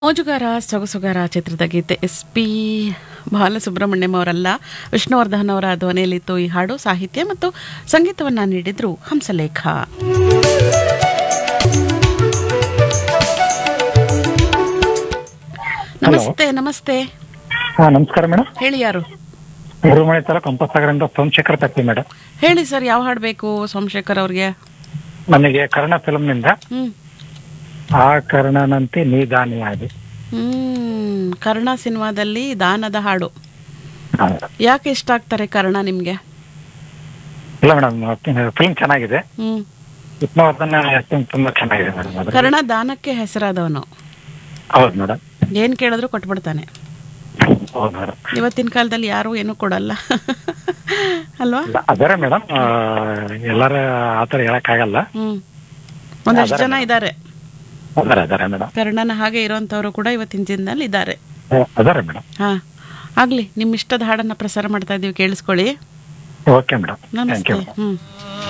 ಮೋಜುಗಾರ ಸೊಗಸುಗಾರ ಚಿತ್ರದ ಗೀತೆ S P Balasubrahmanyam ಅವರಲ್ಲ ವಿಷ್ಣುವರ್ಧನ್ ಅವರ ಧ್ವನಿಯಲ್ಲಿತ್ತು ಈ ಹಾಡು ಸಾಹಿತ್ಯ ಮತ್ತು ಸಂಗೀತವನ್ನ ನೀಡಿದ್ರು ಹಂಸಲೇಖ ನಮಸ್ತೆ ನಮಸ್ತೆ ಹಾ ನಮಸ್ಕಾರ ಮೇಡಮ್ ಹೇಳಿ ಯಾರು ಗುರುಮಣಿ ತಾಲೂಕು ಕಂಪಸಾಗರದಿಂದ ಸೋಮಶೇಖರ್ ತಪ್ಪಿ ಮೇಡಮ್ ಹೇಳಿ ಸರ್ ಯಾವ ಹಾಡು ಬೇಕು ಸೋಮಶೇಖರ್ ಅವ್ರಿಗೆ ನನಗೆ ಕರ್ಣ ಫಿಲ್ಮ್ ನಿಂದ ಹ್ಮ್ ಆ ಕರ್ಣನಂತೆ ನೀ ದಾನಿಯಾಗಿ ಹ್ಮ್ ಕರ್ಣ ಸಿನಿಮಾದಲ್ಲಿ ದಾನದ ಹಾಡು ಹಾ. ಯಾಕೆ ಇಷ್ಟ ಆಗ್ತಾರೆ ಕರ್ಣ ನಿಮ್ಗೆ ಇಲ್ಲ ಮೇಡಮ್ ಫಿಲ್ಮ್ ಚೆನ್ನಾಗಿದೆ ಹ್ಮ್ ವಿಷ್ಣುವರ್ಧನ್ acting ತುಂಬಾ ಚೆನ್ನಾಗಿದೆ ಮೇಡಮ್ ಅದು ಕರ್ಣ ದಾನಕ್ಕೆ ಹೆಸರಾದವನು ಹೌದು ಮೇಡಮ್ ಏನ್ ಕೇಳಿದ್ರು ಕೊಟ್ಬಿಡ್ತಾನೆ ಹೌದು ಮೇಡಮ್ ಇವತ್ತಿನ ಕಾಲದಲ್ಲಿ ಯಾರು ಏನು ಕೊಡಲ್ಲ ಅಲ್ವಾ ಅದರ ಮೇಡಮ್ ಎಲ್ಲರ ಆತರ ಹೇಳಕ್ಕಾಗಲ್ಲ ಹ್ಮ್ ಒಂದಷ್ಟು ಜನ ಇದ್ದಾರೆ ಅದರ ಅದರ ಮೇಡಮ್ ಕರ್ಣನ ಹಾಗೆ ಇರುವಂತವ್ರು ಕೂಡ ಇವತ್ತಿನ ದಿನದಲ್ಲಿ ಇದ್ದಾರೆ ಅದರ ಮೇಡಮ್ ಹಾ ಆಗ್ಲಿ ನಿಮ್ ಇಷ್ಟದ ಹಾಡನ್ನ ಪ್ರಸಾರ ಮಾಡ್ತಾ ಇದೀವಿ ಕೇಳಿಸ್ಕೊಳ್ಳಿ ಓಕೆ ಮೇಡಮ್ ಥ್ಯಾಂಕ್ ನಮಸ್ತೆ ಯು ಹ್ಮ್